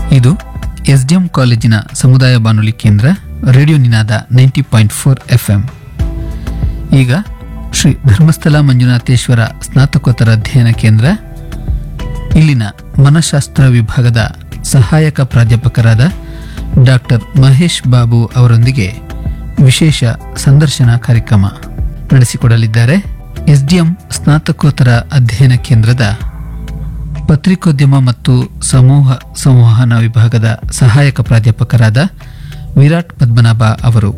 ಇದು ಎಸ್ಡಿಎಂ ಕಾಲೇಜಿನ ಸಮುದಾಯ ಬಾನುಲಿ ಕೇಂದ್ರ radio Ninada ninety point four F M ಈಗ ಶ್ರೀ ಧರ್ಮಸ್ಥಳ ಮಂಜುನಾಥೇಶ್ವರ ಸ್ನಾತಕೋತ್ತರ ಅಧ್ಯಯನ ಕೇಂದ್ರ ಇಲ್ಲಿನ ಮನಃಶಾಸ್ತ್ರ ವಿಭಾಗದ ಸಹಾಯಕ ಪ್ರಾಧ್ಯಾಪಕರಾದ ಡಾಕ್ಟರ್ ಮಹೇಶ್ ಬಾಬು ಅವರೊಂದಿಗೆ ವಿಶೇಷ ಸಂದರ್ಶನ ಕಾರ್ಯಕ್ರಮ ನಡೆಸಿಕೊಡಲಿದ್ದಾರೆ ಎಸ್ಡಿಎಂ ಸ್ನಾತಕೋತ್ತರ ಅಧ್ಯಯನ ಕೇಂದ್ರದ ಪತ್ರಿಕೋದ್ಯಮ ಮತ್ತು ಸಮೂಹ ಸಂವಹನ ವಿಭಾಗದ ಸಹಾಯಕ ಪ್ರಾಧ್ಯಾಪಕರಾದ ವಿರಾಟ್ ಪದ್ಮನಾಭ ಅವರು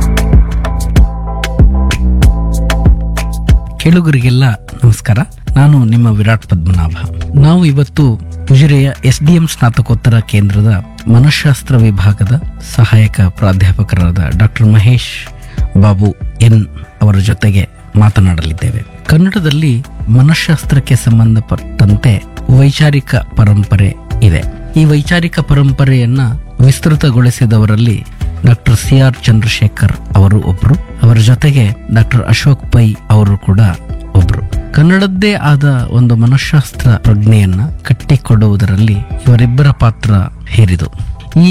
ಕೇಳುಗರಿಗೆಲ್ಲ ನಮಸ್ಕಾರ ನಾನು ನಿಮ್ಮ ವಿರಾಟ್ ಪದ್ಮನಾಭ ನಾವು ಇವತ್ತು ಉಜಿರೆಯ ಎಸ್ ಡಿ ಎಂ ಸ್ನಾತಕೋತ್ತರ ಕೇಂದ್ರದ ಮನಃಶಾಸ್ತ್ರ ವಿಭಾಗದ ಸಹಾಯಕ ಪ್ರಾಧ್ಯಾಪಕರಾದ ಡಾಕ್ಟರ್ ಮಹೇಶ್ ಬಾಬು ಎನ್ ಅವರ ಜೊತೆಗೆ ಮಾತನಾಡಲಿದ್ದೇವೆ ಕನ್ನಡದಲ್ಲಿ ಮನಃಶಾಸ್ತ್ರಕ್ಕೆ ಸಂಬಂಧಪಟ್ಟಂತೆ ವೈಚಾರಿಕ ಪರಂಪರೆ ಇದೆ ಈ ವೈಚಾರಿಕ ಪರಂಪರೆಯನ್ನ ವಿಸ್ತೃತಗೊಳಿಸಿದವರಲ್ಲಿ ಡಾಕ್ಟರ್ ಸಿ ಆರ್ ಚಂದ್ರಶೇಖರ್ ಅವರು ಒಬ್ರು ಅವರ ಜೊತೆಗೆ ಡಾಕ್ಟರ್ ಅಶೋಕ್ ಪೈ ಅವರು ಕೂಡ ಒಬ್ರು ಕನ್ನಡದ್ದೇ ಆದ ಒಂದು ಮನಃಶಾಸ್ತ್ರ ಪ್ರಜ್ಞೆಯನ್ನ ಕಟ್ಟಿಕೊಡುವುದರಲ್ಲಿ ಇವರಿಬ್ಬರ ಪಾತ್ರ ಹೇರಿದು ಈ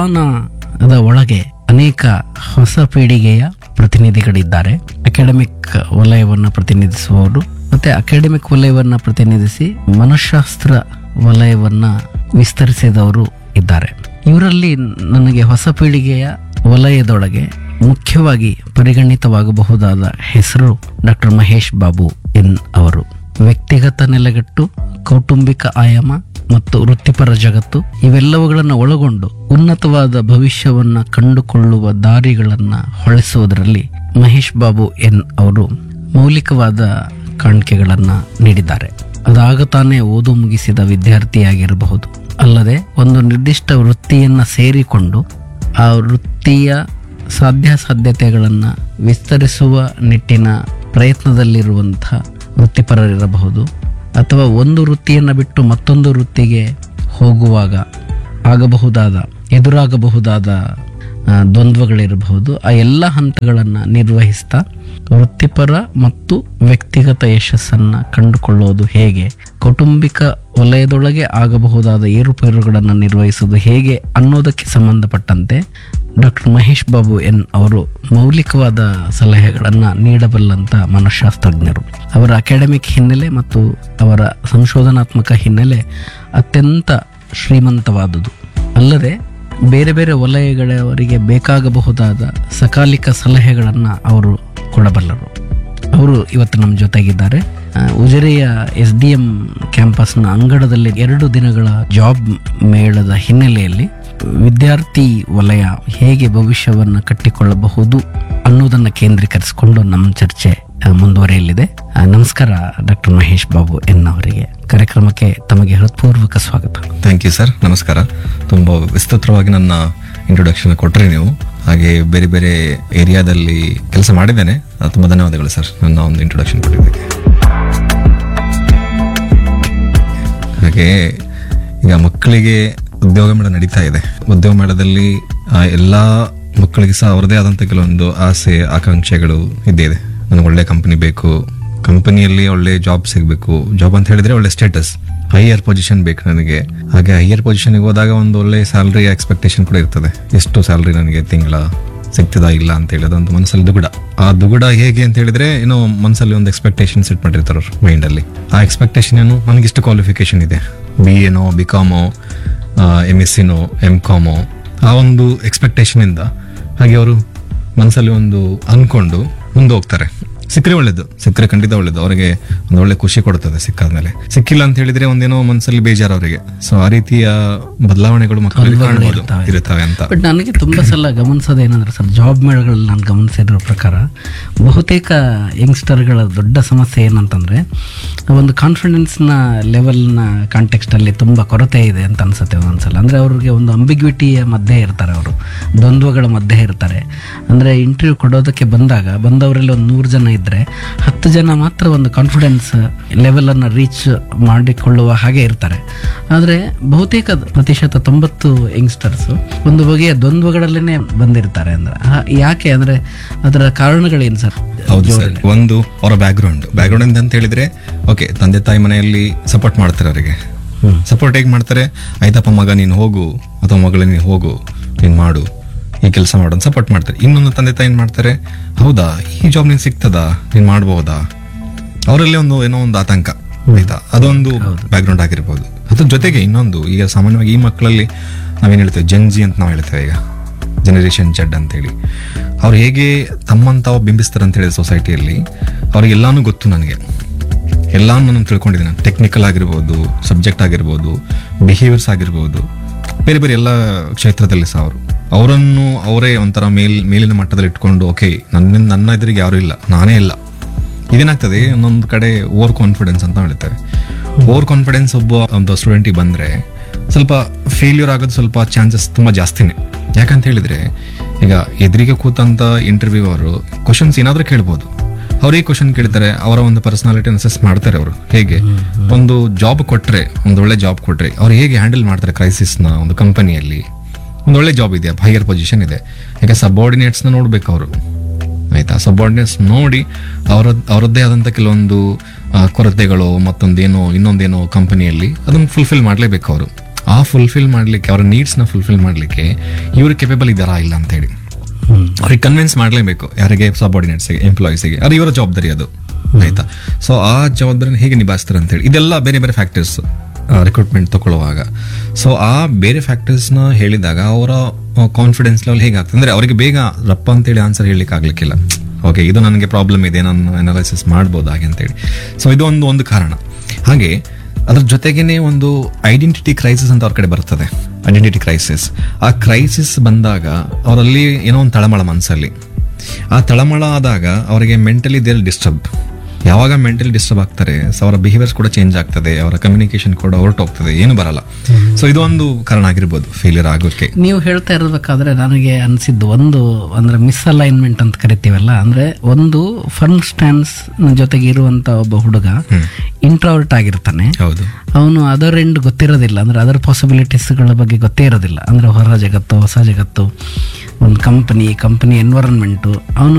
ಘರಾನದ ಒಳಗೆ ಅನೇಕ ಹೊಸ ಪೀಳಿಗೆಯ ಪ್ರತಿನಿಧಿಗಳಿದ್ದಾರೆ ಅಕಾಡೆಮಿಕ್ ವಲಯವನ್ನು ಪ್ರತಿನಿಧಿಸುವವರು ಮತ್ತೆ ಅಕಾಡೆಮಿಕ್ ವಲಯವನ್ನ ಪ್ರತಿನಿಧಿಸಿ ಮನಃಶಾಸ್ತ್ರ ವಲಯವನ್ನ ವಿಸ್ತರಿಸಿದವರು ಇದ್ದಾರೆ ಇವರಲ್ಲಿ ನನಗೆ ಹೊಸ ಪೀಳಿಗೆಯ ವಲಯದೊಳಗೆ ಮುಖ್ಯವಾಗಿ ಪರಿಗಣಿತವಾಗಬಹುದಾದ ಹೆಸರು ಡಾಕ್ಟರ್ ಮಹೇಶ್ ಬಾಬು ಎನ್ ಅವರು ವ್ಯಕ್ತಿಗತ ನೆಲೆಗಟ್ಟು ಕೌಟುಂಬಿಕ ಆಯಾಮ ಮತ್ತು ವೃತ್ತಿಪರ ಜಗತ್ತು ಇವೆಲ್ಲವುಗಳನ್ನು ಒಳಗೊಂಡು ಉನ್ನತವಾದ ಭವಿಷ್ಯವನ್ನ ಕಂಡುಕೊಳ್ಳುವ ದಾರಿಗಳನ್ನ ಹೊಳೆಸುವುದರಲ್ಲಿ ಮಹೇಶ್ ಬಾಬು ಎನ್ ಅವರು ಮೌಲಿಕವಾದ ಕಾಣಿಕೆಗಳನ್ನ ನೀಡಿದ್ದಾರೆ ಅದಾಗ ತಾನೇ ಓದು ಮುಗಿಸಿದ ವಿದ್ಯಾರ್ಥಿಯಾಗಿರಬಹುದು ಅಲ್ಲದೆ ಒಂದು ನಿರ್ದಿಷ್ಟ ವೃತ್ತಿಯನ್ನ ಸೇರಿಕೊಂಡು ಆ ವೃತ್ತಿಯ ಸಾಧ್ಯಾಸಾಧ್ಯತೆಗಳನ್ನು ವಿಸ್ತರಿಸುವ ನಿಟ್ಟಿನ ಪ್ರಯತ್ನದಲ್ಲಿರುವಂಥ ವೃತ್ತಿಪರರಿರಬಹುದು ಅಥವಾ ಒಂದು ವೃತ್ತಿಯನ್ನು ಬಿಟ್ಟು ಮತ್ತೊಂದು ವೃತ್ತಿಗೆ ಹೋಗುವಾಗ ಆಗಬಹುದಾದ ಎದುರಾಗಬಹುದಾದ ಆ, ದ್ವಂದ್ವಗಳಿರಬಹುದು ಆ ಎಲ್ಲ ಹಂತಗಳನ್ನು ನಿರ್ವಹಿಸ್ತಾ ವೃತ್ತಿಪರ ಮತ್ತು ವ್ಯಕ್ತಿಗತ ಯಶಸ್ಸನ್ನು ಕಂಡುಕೊಳ್ಳೋದು ಹೇಗೆ ಕೌಟುಂಬಿಕ ವಲಯದೊಳಗೆ ಆಗಬಹುದಾದ ಏರುಪೇರುಗಳನ್ನು ನಿರ್ವಹಿಸುವುದು ಹೇಗೆ ಅನ್ನೋದಕ್ಕೆ ಸಂಬಂಧಪಟ್ಟಂತೆ ಡಾಕ್ಟರ್ ಮಹೇಶ್ ಬಾಬು ಎನ್ ಅವರು ಮೌಲಿಕವಾದ ಸಲಹೆಗಳನ್ನು ನೀಡಬಲ್ಲಂತ ಮನಃಶಾಸ್ತ್ರಜ್ಞರು ಅವರ ಅಕಾಡೆಮಿಕ್ ಹಿನ್ನೆಲೆ ಮತ್ತು ಅವರ ಸಂಶೋಧನಾತ್ಮಕ ಹಿನ್ನೆಲೆ ಅತ್ಯಂತ ಶ್ರೀಮಂತವಾದುದು ಅಲ್ಲದೆ ಬೇರೆ ಬೇರೆ ವಲಯಗಳವರಿಗೆ ಬೇಕಾಗಬಹುದಾದ ಸಕಾಲಿಕ ಸಲಹೆಗಳನ್ನು ಅವರು ಕೊಡಬಲ್ಲರು ಅವರು ಇವತ್ತು ನಮ್ಮ ಜೊತೆಗಿದ್ದಾರೆ ಆ, ಉಜಿರೆಯ ಎಸ್ ಡಿ ಎಂ ಕ್ಯಾಂಪಸ್ನ ಅಂಗಡದಲ್ಲಿ ಎರಡು ದಿನಗಳ ಜಾಬ್ ಮೇಳದ ಹಿನ್ನೆಲೆಯಲ್ಲಿ ವಿದ್ಯಾರ್ಥಿ ವಲಯ ಹೇಗೆ ಭವಿಷ್ಯವನ್ನು ಕಟ್ಟಿಕೊಳ್ಳಬಹುದು ಅನ್ನೋದನ್ನು ಕೇಂದ್ರೀಕರಿಸಿಕೊಂಡು ನಮ್ಮ ಚರ್ಚೆ ಆ, ಮುಂದುವರಿಯಲಿದೆ ಆ, ನಮಸ್ಕಾರ ಡಾಕ್ಟರ್ ಮಹೇಶ್ ಬಾಬು ಎನ್ ಅವರಿಗೆ ಕಾರ್ಯಕ್ರಮಕ್ಕೆ ತಮಗೆ ಹೃತ್ಪೂರ್ವಕ ಸ್ವಾಗತ ಥ್ಯಾಂಕ್ ಯು ಸರ್ ನಮಸ್ಕಾರ ತುಂಬ ವಿಸ್ತೃತವಾಗಿ ನನ್ನ ಇಂಟ್ರೊಡಕ್ಷನ್ ಕೊಟ್ಟರೆ ನೀವು ಹಾಗೆ ಬೇರೆ ಬೇರೆ ಏರಿಯಾದಲ್ಲಿ ಕೆಲಸ ಮಾಡಿದ್ದೇನೆ ಆ, ತುಂಬ ಧನ್ಯವಾದಗಳು ಸರ್ ನನ್ನ ಒಂದು ಇಂಟ್ರೊಡಕ್ಷನ್ ಕೊಟ್ಟಿದ್ದಕ್ಕೆ ಹಾಗೆ ಈಗ ಮಕ್ಕಳಿಗೆ ಉದ್ಯೋಗ ಮೇಳ ನಡೀತಾ ಇದೆ ಉದ್ಯೋಗ ಮೇಳದಲ್ಲಿ ಆ ಎಲ್ಲ ಮಕ್ಕಳಿಗೆ ಸಹ ಅವರದೇ ಆದಂಥ ಕೆಲವೊಂದು ಆಸೆ ಆಕಾಂಕ್ಷೆಗಳು ಇದ್ದೇ ಇದೆ ನನಗೆ ಒಳ್ಳೆ ಕಂಪನಿ ಬೇಕು ಕಂಪನಿಯಲ್ಲಿ ಒಳ್ಳೆ ಜಾಬ್ ಸಿಗಬೇಕು ಜಾಬ್ ಅಂತ ಹೇಳಿದ್ರೆ ಒಳ್ಳೆ ಸ್ಟೇಟಸ್ ಹೈಯರ್ ಪೊಸಿಷನ್ ಬೇಕು ನನಗೆ ಹಾಗೆ ಹೈಯರ್ ಪೊಸಿಷನ್ಗೆ ಹೋದಾಗ ಒಂದು ಒಳ್ಳೆ ಸ್ಯಾಲ್ರಿ ಎಕ್ಸ್ಪೆಕ್ಟೇಷನ್ ಕೂಡ ಇರ್ತದೆ ಎಷ್ಟು ಸ್ಯಾಲ್ರಿ ನನಗೆ ತಿಂಗಳ ಸಿಗ್ತದಾ ಇಲ್ಲ ಅಂತ ಹೇಳಿ ಅದೊಂದು ಮನಸ್ಸಲ್ಲಿ ದುಗುಡ ಆ ದುಗುಡ ಹೇಗೆ ಅಂತ ಹೇಳಿದ್ರೆ ಏನೋ ಮನಸ್ಸಲ್ಲಿ ಒಂದು ಎಕ್ಸ್ಪೆಕ್ಟೇಷನ್ ಸೆಟ್ ಮಾಡಿರ್ತಾರೆ ಅವ್ರು ಮೈಂಡಲ್ಲಿ ಆ ಎಕ್ಸ್ಪೆಕ್ಟೇಷನ್ ಏನು ನನಗೆ ಇಷ್ಟು ಕ್ವಾಲಿಫಿಕೇಶನ್ ಇದೆ ಬಿ ಎನೋ ಬಿ ಕಾಮೋ ಎಮ್ ಎಸ್ ಸಿನೋ ಎಮ್ ಕಾಮೋ ಆ ಒಂದು ಎಕ್ಸ್ಪೆಕ್ಟೇಷನ್ ಇಂದ ಹಾಗೆ ಅವರು ಮನಸ್ಸಲ್ಲಿ ಒಂದು ಅನ್ಕೊಂಡು ಮುಂದೆ ಹೋಗ್ತಾರೆ ಸಿಕ್ಕರೆ ಒಳ್ಳೇದು ಸಿಕ್ಕರೆ ಖಂಡಿತ ಒಳ್ಳೇದು ಅವರಿಗೆ ಒಂದು ಒಳ್ಳೆ ಖುಷಿ ಕೊಡ್ತದೆ ಸಿಕ್ಕಾದ್ಮೇಲೆ ಸಿಕ್ಕಿಲ್ಲ ಅಂತ ಹೇಳಿದ್ರೆ ಒಂದೇನೋ ಮನಸ್ಸಲ್ಲಿ ಬೇಜಾರು ಅವರಿಗೆ ಸೊ ಆ ರೀತಿಯ ಬದಲಾವಣೆಗಳು ಮಕ್ಕಳಲ್ಲಿ ಕಾಣ್ಬೋದು ಇರುತ್ತವೆ ಅಂತ ಬಟ್ ನನಗೆ ತುಂಬ ಸಲ ಗಮನಿಸೋದು ಏನಂದ್ರೆ ಸರ್ ಜಾಬ್ ಮೇಳಗಳಲ್ಲಿ ನಾನು ಗಮನಿಸಿರೋ ಪ್ರಕಾರ ಬಹುತೇಕ ಯಂಗ್ಸ್ಟರ್ಗಳ ದೊಡ್ಡ ಸಮಸ್ಯೆ ಏನಂತಂದರೆ ಒಂದು ಕಾನ್ಫಿಡೆನ್ಸ್ನ ಲೆವೆಲ್ನ ಕಾಂಟೆಕ್ಸ್ಟಲ್ಲಿ ತುಂಬ ಕೊರತೆ ಇದೆ ಅಂತ ಅನ್ಸುತ್ತೆ ಒಂದೊಂದ್ಸಲ ಅಂದರೆ ಅವ್ರಿಗೆ ಒಂದು ಅಂಬಿಗ್ವಿಟಿಯ ಮಧ್ಯೆ ಇರ್ತಾರೆ ಅವರು ದ್ವಂದ್ವಗಳ ಮಧ್ಯೆ ಇರ್ತಾರೆ ಅಂದರೆ ಇಂಟರ್ವ್ಯೂ ಕೊಡೋದಕ್ಕೆ ಬಂದಾಗ ಬಂದವರಲ್ಲಿ ಒಂದು ನೂರು ಜನ ಇದ್ದರೆ ಹತ್ತು ಜನ ಮಾತ್ರ ಒಂದು ಕಾನ್ಫಿಡೆನ್ಸ್ ಲೆವೆಲನ್ನು ರೀಚ್ ಮಾಡಿಕೊಳ್ಳುವ ಹಾಗೆ ಇರ್ತಾರೆ ಆದರೆ ಬಹುತೇಕ ಪ್ರತಿಶತ ತೊಂಬತ್ತು ಯಂಗ್ಸ್ಟರ್ಸು ಒಂದು ಬಗೆಯ ದ್ವಂದ್ವಗಳಲ್ಲೇ ಬಂದಿರ್ತಾರೆ ಅಂದ್ರೆ ಆ- ಯಾಕೆ ಅಂದರೆ ಅದರ ಕಾರಣಗಳೇನು ಸರ್ ಹೌದು ಸರ್ ಒಂದು ಅವರ ಬ್ಯಾಕ್ಗ್ರೌಂಡ್ ಬ್ಯಾಕ್ಗ್ರೌಂಡ್ ಅಂತ ಹೇಳಿದ್ರೆ ಓಕೆ ತಂದೆ ತಾಯಿ ಮನೆಯಲ್ಲಿ ಸಪೋರ್ಟ್ ಮಾಡ್ತಾರೆ ಅವರಿಗೆ ಸಪೋರ್ಟ್ ಹೇಗೆ ಮಾಡ್ತಾರೆ ಆಯ್ತಪ್ಪ ಮಗ ನೀನು ಹೋಗು ಅಥವಾ ಮಗಳೇ ನೀನು ಹೋಗು ನೀನು ಮಾಡು ಈ ಕೆಲಸ ಮಾಡು ಅಂತ ಸಪೋರ್ಟ್ ಮಾಡ್ತಾರೆ ಇನ್ನೊಂದು ತಂದೆ ತಾಯಿ ಏನು ಮಾಡ್ತಾರೆ ಹೌದಾ ಈ ಜಾಬ್ ನೀನು ಸಿಗ್ತದಾ ನೀನು ಮಾಡ್ಬೋದಾ ಅವರಲ್ಲಿ ಒಂದು ಏನೋ ಒಂದು ಆತಂಕ ಆಯ್ತಾ ಅದೊಂದು ಬ್ಯಾಕ್ಗ್ರೌಂಡ್ ಆಗಿರ್ಬೋದು ಅದ್ರ ಜೊತೆಗೆ ಇನ್ನೊಂದು ಈಗ ಸಾಮಾನ್ಯವಾಗಿ ಈ ಮಕ್ಕಳಲ್ಲಿ ನಾವೇನು ಹೇಳ್ತೇವೆ ಜಂಜಿ ಅಂತ ನಾವು ಹೇಳ್ತೇವೆ ಈಗ ಜನರೇಷನ್ ಜಡ್ ಅಂತೇಳಿ ಅವ್ರು ಹೇಗೆ ತಮ್ಮಂತ ತಾವು ಬಿಂಬಿಸ್ತಾರೆ ಅಂತ ಹೇಳಿದ ಸೊಸೈಟಿಯಲ್ಲಿ ಅವ್ರಿಗೆಲ್ಲಾನು ಗೊತ್ತು ನನಗೆ ಎಲ್ಲಾನು ನಾನು ತಿಳ್ಕೊಂಡಿದ್ದೀನಿ ಟೆಕ್ನಿಕಲ್ ಆಗಿರ್ಬೋದು ಸಬ್ಜೆಕ್ಟ್ ಆಗಿರ್ಬೋದು ಬಿಹೇವಿಯರ್ಸ್ ಆಗಿರ್ಬೋದು ಬೇರೆ ಬೇರೆ ಎಲ್ಲ ಕ್ಷೇತ್ರದಲ್ಲಿ ಸಹ ಅವರು ಅವರನ್ನು ಅವರೇ ಒಂಥರ ಮೇಲ್ ಮೇಲಿನ ಮಟ್ಟದಲ್ಲಿ ಇಟ್ಕೊಂಡು ಓಕೆ ನನ್ನ ನನ್ನ ಎದುರಿಗೆ ಯಾರೂ ಇಲ್ಲ ನಾನೇ ಇಲ್ಲ ಇದೇನಾಗ್ತದೆ ಒಂದೊಂದು ಕಡೆ ಓವರ್ ಕಾನ್ಫಿಡೆನ್ಸ್ ಅಂತ ಹೇಳ್ತೇವೆ ಓವರ್ ಕಾನ್ಫಿಡೆನ್ಸ್ ಒಬ್ಬ ಒಂದು ಸ್ಟೂಡೆಂಟಿಗೆ ಬಂದರೆ ಸ್ವಲ್ಪ ಫೇಲ್ಯೂರ್ ಆಗೋದು ಸ್ವಲ್ಪ ಚಾನ್ಸಸ್ ತುಂಬ ಜಾಸ್ತಿನೇ ಯಾಕಂತ ಹೇಳಿದ್ರೆ ಈಗ ಎದುರಿಗೆ ಕೂತಂತ ಇಂಟರ್ವ್ಯೂ ಅವರು ಕ್ವಶನ್ಸ್ ಏನಾದರೂ ಕೇಳ್ಬೋದು ಅವರೇ ಕ್ವಶನ್ ಕೇಳ್ತಾರೆ ಅವರ ಒಂದು ಪರ್ಸನಾಲಿಟಿ ಅಸೆಸ್ ಮಾಡ್ತಾರೆ ಅವರು ಹೇಗೆ ಒಂದು ಜಾಬ್ ಕೊಟ್ರೆ ಒಂದು ಒಳ್ಳೆ ಜಾಬ್ ಕೊಟ್ರೆ ಅವ್ರು ಹೇಗೆ ಹ್ಯಾಂಡಲ್ ಮಾಡ್ತಾರೆ ಕ್ರೈಸಿಸ್ನ ಒಂದು ಕಂಪನಿಯಲ್ಲಿ ಒಂದು ಒಳ್ಳೆ ಜಾಬ್ ಇದೆ ಹೈಯರ್ ಪೊಸಿಷನ್ ಇದೆ ಯಾಕೆ ಸಬಾರ್ಡಿನೇಟ್ಸ್ನ ನೋಡ್ಬೇಕು ಅವರು ಆಯ್ತಾ ಸಬಾರ್ಡಿನೇಟ್ಸ್ ನೋಡಿ ಅವರ ಅವರದ್ದೇ ಆದಂಥ ಕೆಲವೊಂದು ಆ, ಕೊರತೆಗಳು ಮತ್ತೊಂದೇನೋ ಇನ್ನೊಂದೇನೋ ಕಂಪನಿಯಲ್ಲಿ ಅದನ್ನು ಫುಲ್ಫಿಲ್ ಮಾಡಲೇಬೇಕು ಅವರು ಆ ಫುಲ್ಫಿಲ್ ಮಾಡಲಿಕ್ಕೆ ಅವರ ನೀಡ್ಸ್ನ ಫುಲ್ಫಿಲ್ ಮಾಡಲಿಕ್ಕೆ ಇವರು ಕೆಪೇಬಲ್ ಇದ್ದಾರಾ ಇಲ್ಲ ಅಂತೇಳಿ ಅವ್ರಿಗೆ ಕನ್ವಿನ್ಸ್ ಮಾಡಲೇಬೇಕು ಯಾರಿಗೆ ಸಬಾರ್ಡಿನೇಟ್ಸ್ಗೆ ಎಂಪ್ಲಾಯೀಸಿಗೆ ಅದು ಇವರ ಜವಾಬ್ದಾರಿ ಅದು ಆಯ್ತಾ ಸೊ ಆ ಜವಾಬ್ದಾರಿನ ಹೇಗೆ ನಿಭಾಯಿಸ್ತಾರೆ ಅಂತೇಳಿ ಇದೆಲ್ಲ ಬೇರೆ ಬೇರೆ ಫ್ಯಾಕ್ಟರ್ಸ್ ರಿಕ್ರೂಟ್ಮೆಂಟ್ ತಗೊಳ್ಳುವಾಗ ಸೊ ಆ ಬೇರೆ ಫ್ಯಾಕ್ಟರ್ಸ್ನ ಹೇಳಿದಾಗ ಅವರ ಕಾನ್ಫಿಡೆನ್ಸ್ ಲೆವೆಲ್ ಹೇಗಾಗ್ತದೆ ಅಂದ್ರೆ ಅವರಿಗೆ ಬೇಗ ರಪ್ಪ ಅಂತೇಳಿ ಆನ್ಸರ್ ಹೇಳಲಿಕ್ಕೆ ಆಗ್ಲಿಕ್ಕಿಲ್ಲ ಓಕೆ ಇದು ನನಗೆ ಪ್ರಾಬ್ಲಮ್ ಇದೆ ನಾನು ಅನಾಲಿಸಿಸ್ ಮಾಡ್ಬೋದು ಹಾಗೆ ಅಂತೇಳಿ ಸೊ ಇದು ಒಂದು ಒಂದು ಕಾರಣ ಹಾಗೆ ಅದ್ರ ಜೊತೆಗೇನೆ ಒಂದು ಐಡೆಂಟಿಟಿ ಕ್ರೈಸಿಸ್ ಅಂತ ಅವ್ರ ಕಡೆ ಬರ್ತದೆ ಐಡೆಂಟಿಟಿ ಕ್ರೈಸಿಸ್ ಆ ಕ್ರೈಸಿಸ್ ಬಂದಾಗ ಅವರಲ್ಲಿ ಏನೋ ಒಂದು ತಳಮಳ ಮನಸ್ಸಲ್ಲಿ ಆ ತಳಮಳ ಆದಾಗ ಅವರಿಗೆ ಮೆಂಟಲಿ ದೇರ್ ಡಿಸ್ಟರ್ಬ್ ಯಾವಾಗ ಮೆಂಟಲಿ ಡಿಸ್ಟರ್ಬ್ ಆಗ್ತಾರೆ ಸೊ ಅವರ ಬಿಹೇವಿಯರ್ಸ್ ಕೂಡ ಚೇಂಜ್ ಆಗ್ತದೆ ಅವರ ಕಮ್ಯುನಿಕೇಶನ್ ಕೂಡ ಹೊರಟೋಗ್ತದೆ ಏನು ಬರಲ್ಲ ಸೊ ಇದು ಒಂದು ಕಾರಣ ಆಗಿರ್ಬೋದು ಫೇಲಿಯರ್ ಆಗೋಕ್ಕೆ ನೀವು ಹೇಳ್ತಾ ಇರಬೇಕಾದ್ರೆ ನನಗೆ ಅನಿಸಿದ್ದು ಒಂದು ಅಂದ್ರೆ ಮಿಸ್ ಅಲೈನ್ಮೆಂಟ್ ಅಂತ ಕರಿತೀವಲ್ಲ ಅಂದ್ರೆ ಒಂದು ಫರ್ಮ್ ಸ್ಟ್ಯಾನ್ಸ್ ಜೊತೆಗೆ ಇರುವಂತ ಒಬ್ಬ ಹುಡುಗ ಇಂಟ್ರಾವರ್ಟ್ ಆಗಿರ್ತಾನೆ ಹೌದು ಅವನು ಅದರ್ ಎಂಡ್ ಗೊತ್ತಿರೋದಿಲ್ಲ ಅಂದ್ರೆ ಅದರ್ ಪಾಸಿಬಿಲಿಟೀಸ್ಗಳ ಬಗ್ಗೆ ಗೊತ್ತೇ ಇರೋದಿಲ್ಲ ಅಂದ್ರೆ ಹೊರ ಜಗತ್ತು ಹೊಸ ಜಗತ್ತು ಒಂದು ಕಂಪನಿ ಕಂಪನಿ ಎನ್ವೈರನ್ಮೆಂಟು ಅವನು